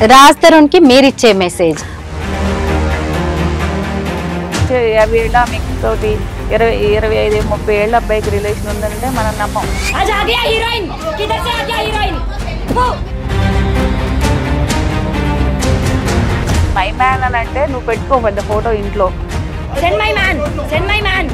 రాజ్ తరుణ్ కి మీరిచ్చే మెసేజ్ వచ్చే యాభై ఏళ్ళ మీకు తోటి ఇరవై ఇరవై ఐదు ముప్పై ఏళ్ళ అబ్బాయికి రిలేషన్ ఉందంటే మనం నమ్మం आज आ गया हीरोइन किधर से आ गया हीरोइन वो మై మ్యాన్ అని అంటే నువ్వు పెట్టుకో పెద్ద ఫోటో ఇంట్లో send my man send my man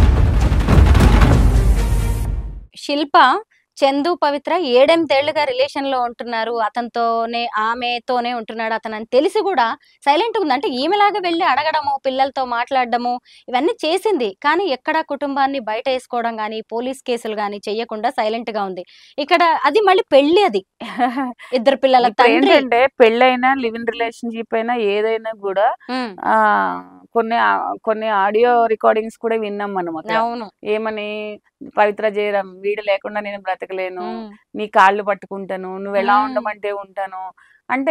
Shilpa Chandu Pavithra ఏడెనిమిదేళ్లుగా రిలేషన్ లో ఉంటున్నారు అతనితోనే ఆమెతోనే ఉంటున్నాడు అతను అని తెలిసి కూడా సైలెంట్ ఉంది అంటే ఈమెలాగా వెళ్ళి అడగడము పిల్లలతో మాట్లాడడము ఇవన్నీ చేసింది కానీ ఎక్కడా కుటుంబాన్ని బయట వేసుకోవడం కానీ పోలీస్ కేసులు కానీ చెయ్యకుండా సైలెంట్ గా ఉంది ఇక్కడ అది మళ్ళీ పెళ్లి అది ఇద్దరు పిల్లల ఇప్పుడు తండ్రి ఏంటంటే పెళ్ళైనా లివ్ ఇన్ రిలేషన్షిప్ అయినా ఏదైనా కూడా ఉమ్, ఆ కొన్ని ఆ- కొన్ని ఆడియో రికార్డింగ్స్ కూడా విన్నాం మనం అక్కడ అవును ఏమని పవిత్ర జయరాం వీడు లేకుండా నేను బ్రతకలేను ఉమ్, నీ కాళ్ళు పట్టుకుంటాను నువ్వు ఎలా మ్మ్. ఉండమంటే ఉంటాను అంటే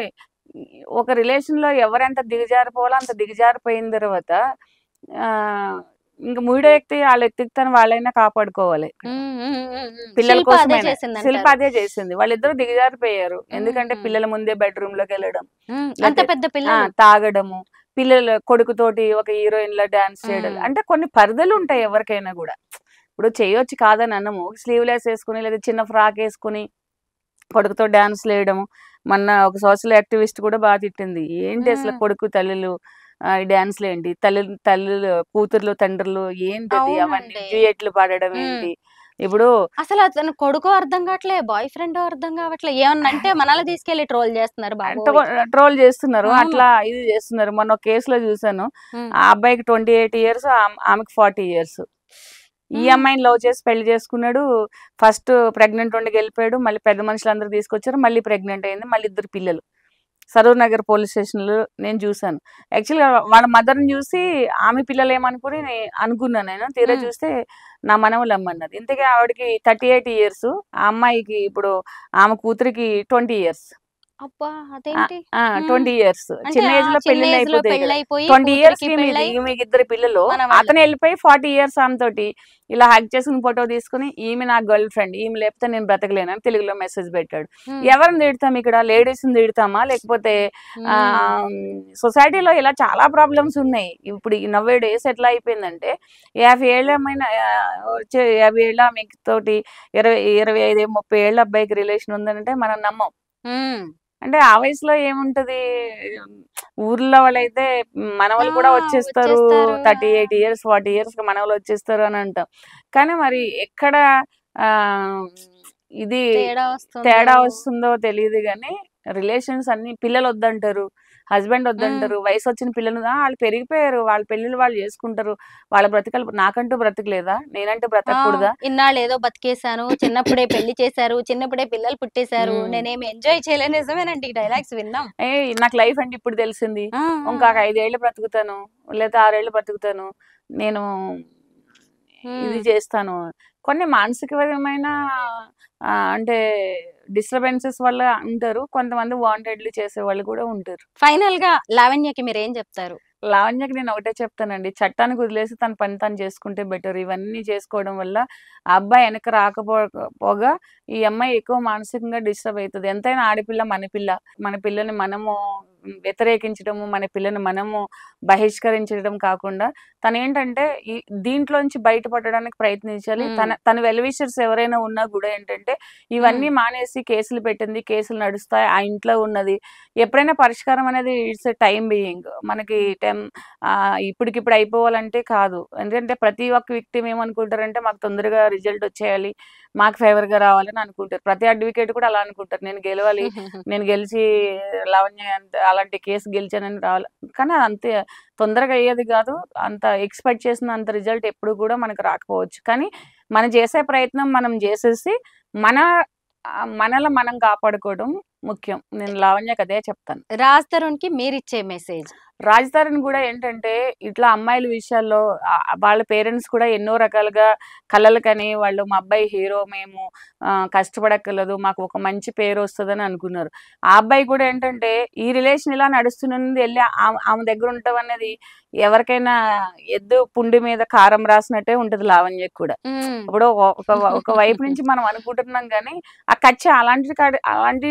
ఒక రిలేషన్ లో ఎవరెంత దిగజారిపోవాలో అంత దిగజారిపోయిన తర్వాత ఆ ఇంక మూడో వ్యక్తి వాళ్ళ వ్యక్తిత్వాన్ని వాళ్ళైనా కాపాడుకోవాలి ఉమ్, ఉమ్, ఉమ్, ఉమ్. పిల్లల శిల్ప అదే కోసం చేసిందంటారు. శిల్ప అదే చేసింది వాళ్ళిద్దరూ దిగజారిపోయారు ఎందుకంటే మ్మ్. పిల్లల ముందే బెడ్రూమ్ లోకి వెళ్ళడం ఉమ్, అంత లేకపోతే- పెద్ద ఆ, పిల్లలు తాగడము పిల్లల కొడుకుతోటి ఒక హీరోయిన్ లా డాన్స్ చేయడం మ్మ్. అంటే కొన్ని పరిధులు ఉంటాయి ఎవరికైనా కూడా ఇప్పుడు చేయొచ్చు కాదని అన్నము స్లీవ్లెస్ వేసుకుని లేదా చిన్న ఫ్రాక్ వేసుకుని కొడుకుతో డాన్స్ వేయడము మొన్న ఒక సోషల్ యాక్టివిస్ట్ కూడా బాగా తిట్టింది ఏంటి అసలు మ్మ్. కొడుకు తల్లులు డాన్స్లు ఏంటి తల్లి తల్లులు కూతుర్లు తండ్రులు ఏంటి అది అవన్నీ అవునండి. డ్యూయెట్లు పాడడం మ్మ్. ఏంటి ఇప్పుడు అసలు అతను కొడుకో అర్థం కావట్లే బాయ్ ఫ్రెండ్ అర్థం కావట్లే ఏమన్నా అంటే మనల్ని తీసుకెళ్లి ట్రోల్ చేస్తున్నారు బాబు ట్రోల్ చేస్తున్నారు అవును. అట్లా ఇది చేస్తున్నారు మొన్న ఒక కేసులో చూసాను ఉమ్. ఆ అబ్బాయికి ట్వంటీ ఎయిట్ ఇయర్స్ ఆమెకి ఫార్టీ ఇయర్స్ ఈ మ్మ్. అమ్మాయిని లవ్ చేసి పెళ్లి చేసుకున్నాడు ఫస్ట్ ప్రెగ్నెంట్ ఉండి వెళ్ళిపోయాడు మళ్ళీ పెద్ద మనుషులందరూ తీసుకొచ్చారు మళ్ళీ ప్రెగ్నెంట్ అయింది మళ్ళీ ఇద్దరు పిల్లలు సరూర్ నగర్ పోలీస్ స్టేషన్లో నేను చూసాను యాక్చువల్గా వాళ్ళ మదర్ని చూసి ఆమె పిల్లలు ఏమనుకుని నే- అనుకున్నాను నేను తీరా మ్మ్. చూస్తే నా మనవలు అమ్మన్నది ఇంతకీ ఆవిడకి థర్టీ ఎయిట్ ఇయర్స్ ఆ అమ్మాయికి ఇప్పుడు ఆమె కూతురికి ట్వంటీ ఇయర్స్ అబ్బా అదేంటి ట్వంటీ ఇయర్స్ అంటే చిన్న ఆ ఏజ్ లో చిన్న పెళ్లి ఏజ్ లో అయిపోతాయి కదా. పెళ్ళైపోయి ట్వంటీ ఇయర్స్ కూతురికి పెళ్ళై మీకు ఇద్దరు పిల్లలు మనవాళ్ళు. అతను వెళ్ళిపోయి ఫార్టీ ఇయర్స్ ఆమెతోటి ఇలా హక్ చేసుకుని ఫోటో తీసుకుని ఈమె నా గర్ల్ ఫ్రెండ్ ఈమె లేకపోతే నేను బ్రతకలేను అని తెలుగులో మెసేజ్ పెట్టాడు ఉమ్, ఎవరిని తిడతాం ఇక్కడ లేడీస్ ని తిడతామా లేకపోతే ఆ ఉమ్, సొసైటీలో ఇలా చాలా ప్రాబ్లమ్స్ ఉన్నాయి ఇప్పుడు ఈ నవ్వే డేస్ ఎట్లా అయిపోయిందంటే యాభై ఏళ్ళమైన ఆ, వచ్చే యాభై ఏళ్ళ మీకు తోటి ఇరవై ఇరవై ఐదు ముప్పై ఏళ్ళ అబ్బాయికి రిలేషన్ ఉందంటే మనం నమ్మం ఉమ్. అంటే ఆ వయసులో ఏముంటది ఊర్లో వాళ్ళైతే మనవలు కూడా ఆ, వచ్చేస్తారు వచ్చేస్తారు. Thirty eight years forty years మనవలు వచ్చేస్తారు అని అంటాం కానీ మరి ఎక్కడ ఆ ఇది తేడా వస్తుంది తేడా వస్తుందో తెలియదు కానీ రిలేషన్స్ అన్ని పిల్లలు వద్దంటారు హస్బెండ్ వద్దంటారు వయసు వచ్చిన పిల్లలు "ఆ, వాళ్ళు పెరిగిపోయారు వాళ్ళ పెళ్ళిళ్ళు వాళ్ళు చేసుకుంటారు వాళ్ళ బ్రతకలు నాకంటూ బ్రతకలేదా నేనంటూ బ్రతకూడదా ఇన్నాళ్ళు ఏదో బతికేశాను చిన్నప్పుడే పెళ్లి చేశారు చిన్నప్పుడే పిల్లలు పుట్టేశారు ఉమ్. నేనేమి ఎంజాయ్ చేయలేదు నిజమేనండి ఈ డైలాగ్స్ విన్నాం ఏ నాకు లైఫ్ అంటే ఇప్పుడు తెలిసింది ఆ, ఇంకొక ఐదేళ్ళు బ్రతుకుతాను లేదా ఆరేళ్ళు బ్రతుకుతాను నేను ఇది ఉమ్. చేస్తాను కొన్ని మానసికమైన ఆ, అంటే డిస్టర్బెన్సెస్ వల్ల ఉంటారు కొంతమంది వాంటెడ్లీ చేసే వాళ్ళు కూడా ఉంటారు ఫైనల్ గా లావణ్యకి మీరు ఏం చెప్తారు లావణ్యకి నేను ఒకటే చెప్తానండి చట్టానికి వదిలేసి తన పని తను చేసుకుంటే బెటర్ ఇవన్నీ చేసుకోవడం వల్ల ఆ అబ్బాయి వెనక రాకపోగా ఈ అమ్మాయి ఎక్కువ మానసికంగా డిస్టర్బ్ అవుతుంది ఎంతైనా ఆడపిల్ల మన పిల్ల మన పిల్లని మనము వ్యతిరేకించడము మన పిల్లని మనము బహిష్కరించడం కాకుండా తను ఏంటంటే ఈ దీంట్లోంచి బయటపడడానికి ప్రయత్నించాలి మ్మ్. తన తన వెల్విషర్స్ ఎవరైనా ఉన్నా కూడా ఏంటంటే ఇవన్నీ మానేసి కేసులు పెట్టింది కేసులు నడుస్తాయి ఆ ఇంట్లో ఉన్నది ఎప్పుడైనా పరిష్కారం అనేది ఇట్స్ ఎ టైం బీయింగ్ మనకి టైం ఇప్పటికిప్పుడు అయిపోవాలంటే కాదు ఎందుకంటే ప్రతి ఒక్క విక్టిమ్ ఏమనుకుంటారంటే మాకు తొందరగా రిజల్ట్ వచ్చేయాలి మాకు ఫేవర్ గా రావాలని అనుకుంటారు ప్రతి అడ్వకేట్ కూడా అలా అనుకుంటారు నేను గెలవాలి నేను గెలిచి లావణ్య అంత అలాంటి కేసు గెలిచానని రావాలి కానీ అది అంతే తొందరగా అయ్యేది కాదు అంత ఎక్స్పెక్ట్ చేసిన అంత రిజల్ట్ ఎప్పుడు కూడా మనకు రాకపోవచ్చు కానీ మనం చేసే ప్రయత్నం మనం చేసేసి మన ఆ, మనల మనం కాపాడుకోవడం ముఖ్యం నేను లావణ్యకి అదే చెప్తాను రాజ్ తరుణ్ కి మీరిచ్చే మెసేజ్ రాజధాని కూడా ఏంటంటే ఇట్లా అమ్మాయిల విషయాల్లో ఆ, వాళ్ళ పేరెంట్స్ కూడా ఎన్నో రకాలుగా కలలు కని వాళ్ళు మా అబ్బాయి హీరో మేము ఆ, కష్టపడక్కర్లేదు మాకు ఒక మంచి పేరు వస్తుందని అనుకున్నారు ఆ అబ్బాయి కూడా ఏంటంటే ఈ రిలేషన్ ఇలా నడుస్తున్నది వెళ్ళి ఆమె ఆమె దగ్గర ఉండటం అనేది ఎవరికైనా ఎద్దు పుండి మీద కారం రాసినట్టే ఉంటది లావణ్యకి కూడా ఇప్పుడు ఒక- ఒక ఒక వైపు నుంచి మనం అనుకుంటున్నాం కానీ ఆ కచ్చ అలాంటి కాడ అలాంటి చోట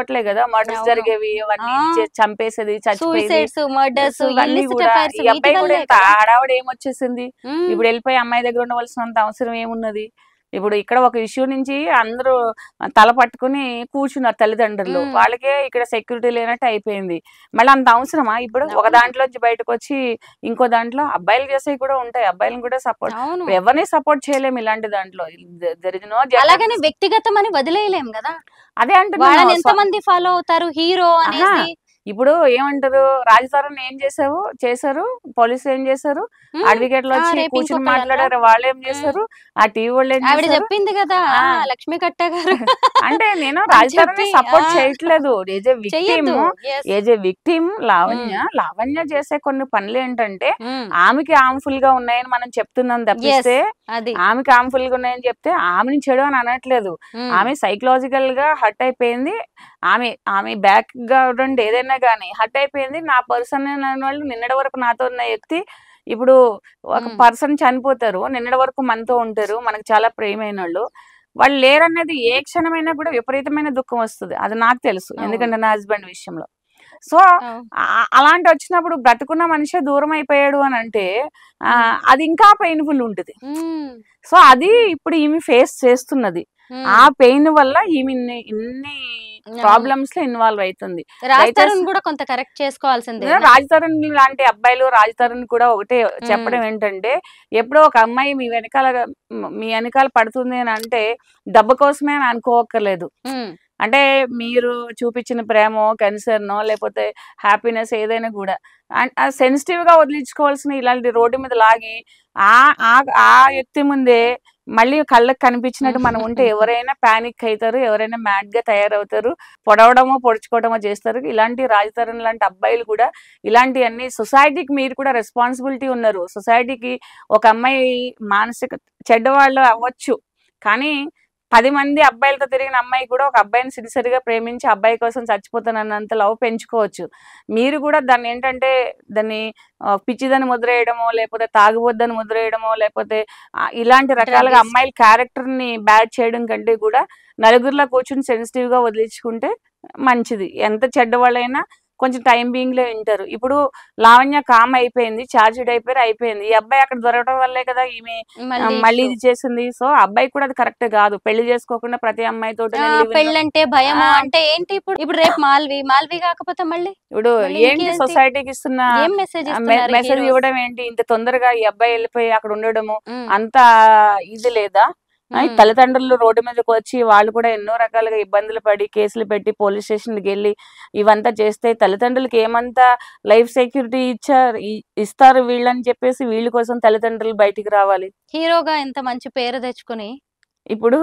చూడట్లే కదా మర్డర్స్ అవును. జరిగేవి అవన్నీ ఆ. చే- చంపేసేది చచ్చిపోయేది సూసైడ్స్ మర్డర్స్ సో ఇవన్నీ ఇల్లిసిట్ కూడా అఫైర్స్ ఈ అబ్బాయి కూడా ఎంత హడావుడి ఏమొచ్చేసింది ఇప్పుడు వెళ్ళిపోయి అమ్మాయి దగ్గర ఉండవలసినంత అవసరం ఏమున్నది ఇప్పుడు ఇక్కడ ఒక ఇష్యూ నుంచి అందరూ తల పట్టుకుని కూర్చున్నారు తల్లిదండ్రులు మ్మ్. వాళ్ళకే ఇక్కడ సెక్యూరిటీ లేనట్టు అయిపోయింది మళ్ళీ అంత అవసరమా ఇప్పుడు ఒక అవును. దాంట్లోంచి బయటకు వచ్చి ఇంకో దాంట్లో అబ్బాయిలు చేసేవి కూడా ఉంటాయి అబ్బాయిలను కూడా సపోర్ట్ అవును ఎవరిని సపోర్ట్ చేయలేము ఇలాంటి దాంట్లో జరిగినో అలాగని వ్యక్తిగతం అని వదిలేయలేం కదా అదే వాళ్ళని అంటున్నాను ఎంత మంది ఫాలో అవుతారు హీరో అనేసి ఇప్పుడు ఏమంటారు రాజధాని ఏం చేసావు చేశారు పోలీసులు ఏం చేశారు మ్మ్. అడ్వకేట్లు ఆ, వచ్చి రేపు కూర్చుని ఇంకొకళ్ళ మాట్లాడారు వాళ్ళు ఏం చేశారు ఆ టీవీ వాళ్ళు ఏం ఆవిడ చేశారు చెప్పింది కదా ఆ. ఆ, లక్ష్మీ కట్ట గారు అంటే నేను అని రాజధాని చెప్పి, సపోర్ట్ ఆ. చేయట్లేదు ఏజ్ ఏ విక్టిమ్ చెయ్యొద్దు Yes. Age a victim Lavanya Lavanya చేసే కొన్ని పనులు ఏంటంటే మ్మ్. ఆమెకి హార్మ్ఫుల్ గా ఉన్నాయని మనం చెప్తున్నాం తప్పిస్తే అది ఆమెకి హార్మ్ఫుల్ గా ఉన్నాయని చెప్తే ఆమెని చెడు అని అనట్లేదు మ్మ్. ఆమె సైకలాజికల్ గా హర్ట్ అయిపోయింది ఆమె ఆమె బ్యాక్ గ్రౌండ్ ఏదైనా కానీ హర్ట్ అయిపోయింది నా పర్సన్ వాళ్ళు నిన్నటి వరకు నాతో ఉన్న వ్యక్తి ఇప్పుడు ఒక మ్మ్. పర్సన్ చనిపోతారు నిన్నటి వరకు మనతో ఉంటారు మనకు చాలా ప్రేమైన వాళ్ళు వాళ్ళు లేరనేది ఏ క్షణమైనా కూడా విపరీతమైన దుఃఖం వస్తుంది అది నాకు తెలుసు అవును. ఎందుకంటే నా హస్బెండ్ విషయంలో సో అవును. ఆ- అలాంటి వచ్చినప్పుడు బ్రతుకున్న మనిషి దూరం అయిపోయాడు అని అంటే ఆ, అది ఇంకా పెయిన్ఫుల్ ఉంటుంది మ్మ్. సో అది ఇప్పుడు ఈమె ఫేస్ చేస్తున్నది మ్మ్. ఆ పెయిన్ వల్ల ఈమె ఇన్ని- ఇన్ని ప్రాబ్లమ్స్ లో ఇన్వాల్వ్ అవుతుంది రాజ్ దయచేసి- తరుణ్ కూడా కొంత కరెక్ట్ చేసుకోవాల్సిందే రాజ్ తరుణ్ లాంటి అబ్బాయిలు రాజ్ తరుణ్ కూడా ఒకటే చెప్పడం ఏంటంటే ఎప్పుడో ఒక అమ్మాయి మీ వెనకాల మీ వెనకాల పడుతుంది అని అంటే డబ్బు కోసమే అని అనుకోవక్కర్లేదు మ్మ్. అంటే మీరు చూపించిన ప్రేమో కన్సర్నో లేకపోతే హ్యాపీనెస్ ఏదైనా కూడా సెన్సిటివ్ గా వదిలించుకోవాల్సిన ఇలాంటి రోడ్డు మీద లాగి ఆ ఆ- ఆ వ్యక్తి ముందే మళ్ళీ కళ్ళకి కనిపించినట్టు మనం ఉంటే ఎవరైనా పానిక్ అవుతారు ఎవరైనా మ్యాడ్ గా తయారవుతారు పొడవడమో పొడుచుకోవడమో చేస్తారు ఇలాంటి రాజతరుణ్ లాంటి అబ్బాయిలు కూడా ఇలాంటివన్నీ సొసైటీకి మీరు కూడా రెస్పాన్సిబిలిటీ ఉన్నారు సొసైటీకి ఒక అమ్మాయి మానసిక చెడ్డవాళ్ళు అవ్వచ్చు కానీ పది మంది అబ్బాయిలతో తిరిగిన అమ్మాయి కూడా ఒక అబ్బాయిని సిరిసరిగా ప్రేమించి అబ్బాయి కోసం చచ్చిపోతానన్నంత లవ్ పెంచుకోవచ్చు మీరు కూడా దాన్ని ఏంటంటే దాన్ని ఆ, పిచ్చిదని ముద్రేయడమో లేకపోతే తాగుబోద్దని ముద్రేయడమో లేకపోతే ఆ, ఇలాంటి రకాలుగా Druggist. అమ్మాయిల క్యారెక్టర్ ని బ్యాడ్ చేయడం కంటే కూడా నలుగురిలో కూర్చుని సెన్సిటివ్ గా వదిలించుకుంటే మంచిది ఎంత చెడ్డవాళ్ళైనా కొంచెం టైం బీయింగ్ లో వింటారు ఇప్పుడు లావణ్య కామ్ అయిపోయింది చార్జ్డ్ అయిపోయి అయిపోయింది ఈ అబ్బాయి అక్కడ దొరకడం వల్లే కదా ఈమె ఆ, మళ్ళీ మళ్ళీ issue. ఇది చేసింది సో అబ్బాయి కూడా అది కరెక్ట్ కాదు పెళ్లి చేసుకోకుండా ప్రతి అమ్మాయితో ఆ, పెళ్ళంటే భయము ఆ. అంటే ఏంటి ఇప్పుడు ఇప్పుడు రేపు మాల్వి మాల్వి కాకపోతే మళ్ళీ ఇప్పుడు మళ్ళీ ఏంటి ఇంకేంటి? సొసైటీకి ఇస్తున్న ఏం మెసేజ్ మెసేజ్ ఇవ్వడం ఏంటి ఇంత తొందరగా ఈ అబ్బాయి వెళ్ళిపోయి అక్కడ ఉండడము అంత ఇది లేదా ఆ, ఈ తల్లిదండ్రులు రోడ్డు మీదకి వచ్చి వాళ్ళు కూడా ఎన్నో రకాలుగా ఇబ్బందులు పడి కేసులు పెట్టి పోలీస్ స్టేషన్కి వెళ్ళి ఇవంతా చేస్తే తల్లిదండ్రులకి ఏమంతా లైఫ్ సెక్యూరిటీ ఇచ్చారు ఇ- ఇస్తారు వీళ్ళని చెప్పేసి వీళ్ళ కోసం తల్లిదండ్రులు బయటికి రావాలి హీరోగా ఎంత మంచి పేరు తెచ్చుకుని ఇప్పుడు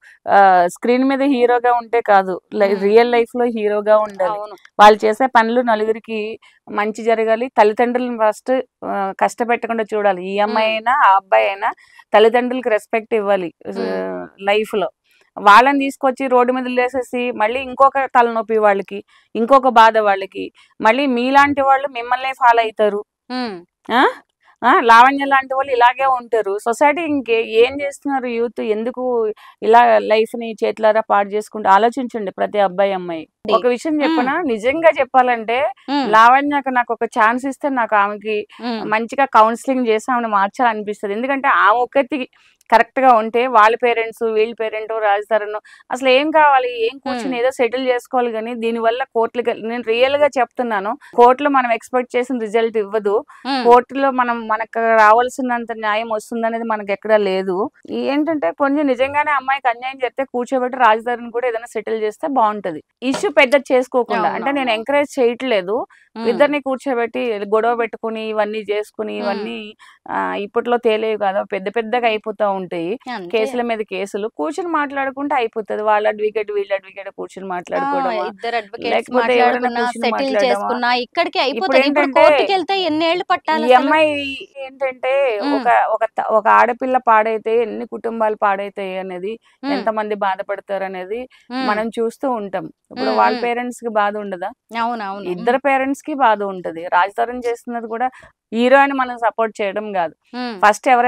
స్క్రీన్ మీద హీరోగా ఉంటే కాదు మ్మ్. రియల్ లైఫ్ లో హీరోగా ఉండాలి అవును వాళ్ళు చేసే పనులు నలుగురికి మంచి జరగాలి తల్లిదండ్రులను ఫస్ట్ కష్టపెట్టకుండా చూడాలి ఈ అమ్మాయి మ్మ్. అయినా ఆ అబ్బాయి అయినా తల్లిదండ్రులకి రెస్పెక్ట్ ఇవ్వాలి మ్మ్. లైఫ్ లో వాళ్ళని తీసుకొచ్చి రోడ్డు మీద లేసేసి మళ్ళీ ఇంకొక తలనొప్పి వాళ్ళకి ఇంకొక బాధ వాళ్ళకి మళ్ళీ మీలాంటి వాళ్ళు మిమ్మల్ని ఫాలో అవుతారు ఉమ్. ఆ ఆ, లావణ్య లాంటి వాళ్ళు ఇలాగే ఉంటారు సొసైటీ ఇంకే ఏం చేస్తున్నారు యూత్ ఎందుకు ఇలా లైఫ్ ని చేతులారా పాడు చేసుకుంటూ ఆలోచించండి ప్రతి అబ్బాయి అమ్మాయి ఒక విషయం చెప్పనా నిజంగా చెప్పాలంటే ఉమ్. లావణ్యకు నాకు ఒక ఛాన్స్ ఇస్తే నాకు ఆమెకి ఉమ్. మంచిగా కౌన్సిలింగ్ చేసి ఆమెను మార్చాలనిపిస్తుంది ఎందుకంటే ఆమె ఒక్కటి కరెక్ట్ గా ఉంటే వాళ్ళ పేరెంట్స్ వీళ్ళ పేరెంట్ రాజధారను అసలు ఏం కావాలి ఏం కూర్చుని Hmm. ఏదో సెటిల్ చేసుకోవాలి కానీ దీని వల్ల కోర్టులకి నేను రియల్ గా చెప్తున్నాను కోర్టులో మనం ఎక్స్పెక్ట్ చేసిన రిజల్ట్ ఇవ్వదు ఉమ్. కోర్టులో మనం మనకు రావాల్సినంత న్యాయం వస్తుందనేది మనకి ఎక్కడా లేదు ఏంటంటే కొంచెం నిజంగానే అమ్మాయికి అన్యాయం చేస్తే కూర్చోబెట్టి రాజధానిని కూడా ఏదైనా సెటిల్ చేస్తే బాగుంటది ఇష్యూ పెద్ద చేసుకోకుండా అంటే నేను అవునవును. ఎంకరేజ్ చేయట్లేదు ఉమ్. ఇద్దరిని కూర్చోబెట్టి గొడవ పెట్టుకుని ఇవన్నీ చేసుకుని ఇవన్నీ ఆ, ఇప్పట్లో తేలేవు కదా పెద్ద పెద్దగా అయిపోతా ఉంటాయి అంతే. కేసుల మీద కేసులు కూర్చుని మాట్లాడుకుంటే అయిపోతుంది వాళ్ళ అడ్వకేట్ వీళ్ళ అడ్వకేట్ కూర్చుని ఆ, మాట్లాడుకోవడం ఇద్దరు అడ్వకేట్స్ లేకపోతే ఎవరైనా మాట్లాడుకున్నా కూర్చుని సెటిల్ మాట్లాడడమా? చేసుకున్నా ఇక్కడికి అయిపోతుంది ఇప్పుడు ఏంటంటే కోర్టుకి వెళ్తే ఎన్నేళ్లు పట్టాలి ఈ అసలు? అమ్మాయి ఏంటంటే ఉమ్. ఒక ఒక త- ఒక ఆడపిల్ల పాడైతే ఎన్ని కుటుంబాలు పాడైతాయి అనేది ఉమ్. ఎంతమంది బాధపడతారు అనేది ఉమ్. మనం చూస్తూ ఉంటాం ఇప్పుడు ఉమ్, వాళ్ళ ఉమ్. పేరెంట్స్ కి బాధ ఉండదా అవును అవును ఇద్దరు పేరెంట్స్ కి బాధ ఉంటది రాజధాని చేస్తున్నది కూడా హీరోయిన్ మనం సపోర్ట్ చేయడం కాదు ఉమ్. ఫస్ట్ ఎవరైనా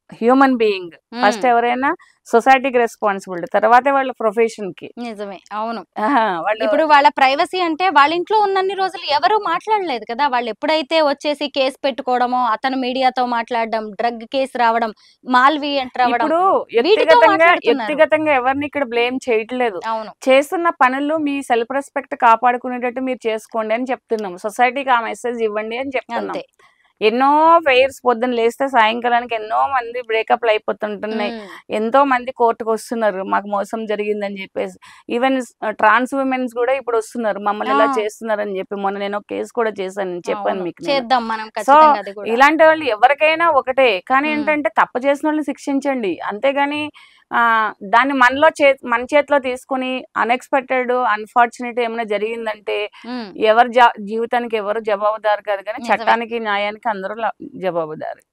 హ్యూమన్ బీయింగ్ ఫస్ట్ ఉమ్, ఎవరైనా సొసైటీకి రెస్పాన్సిబిలిటీ తర్వాతే వాళ్ళ ప్రొఫెషన్ కి నిజమే అవును ఆహా, వాళ్ళు ఇప్పుడు వాళ్ళ ప్రైవసీ అంటే వాళ్ళ ఇంట్లో ఉన్నన్ని రోజులు ఎవరు మాట్లాడలేదు కదా వాళ్ళు ఎప్పుడైతే వచ్చేసి కేసు పెట్టుకోవడమో అతను మీడియాతో మాట్లాడడం డ్రగ్ కేసు రావడం మాల్వి ఎంటర్ అవ్వడం ఇప్పుడు వీటితో వ్యక్తిగతంగా మాట్లాడుతున్నారు. వ్యక్తిగతంగా ఎవరిని ఇక్కడ బ్లేమ్ చేయట్లేదు అవును చేస్తున్న పనులు మీ సెల్ఫ్ రెస్పెక్ట్ కాపాడుకునేటట్టు మీరు చేసుకోండి అని చెప్తున్నాం సొసైటీకి ఆ మెసేజ్ ఇవ్వండి అని చెప్తున్నాం అంతే ఎన్నో ఫెయిర్స్ పొద్దున్న లేస్తే సాయంకాలానికి ఎన్నో మంది బ్రేకప్లు అయిపోతుంటున్నాయి ఉమ్, ఎంతో మంది కోర్టుకు వస్తున్నారు మాకు మోసం జరిగిందని చెప్పేసి ఈవెన్ ట్రాన్స్ ఉమెన్స్ కూడా ఇప్పుడు వస్తున్నారు మమ్మల్ని ఇలా ఆ. చేస్తున్నారు అని చెప్పి మొన్న నేను ఒక కేసు కూడా చేశాను నేను చెప్పాను అవును. మీకు నేను. చేద్దాం మనం ఖచ్చితంగా అది కూడా ఇలాంటి వాళ్ళు ఎవరికైనా ఒకటే కానీ మ్మ్. ఏంటంటే తప్పు చేసిన వాళ్ళని శిక్షించండి అంతేగాని ఆ దాన్ని మనలో చే మన చేతిలో తీసుకుని అన్ఎక్స్పెక్టెడ్ అన్ఫార్చునేట్ ఏమైనా జరిగిందంటే ఉమ్, ఎవరి జా- జీవితానికి ఎవరు జవాబుదారు కాదు కానీ నిజమే. చట్టానికి న్యాయానికి అందరూ ల- జవాబుదారు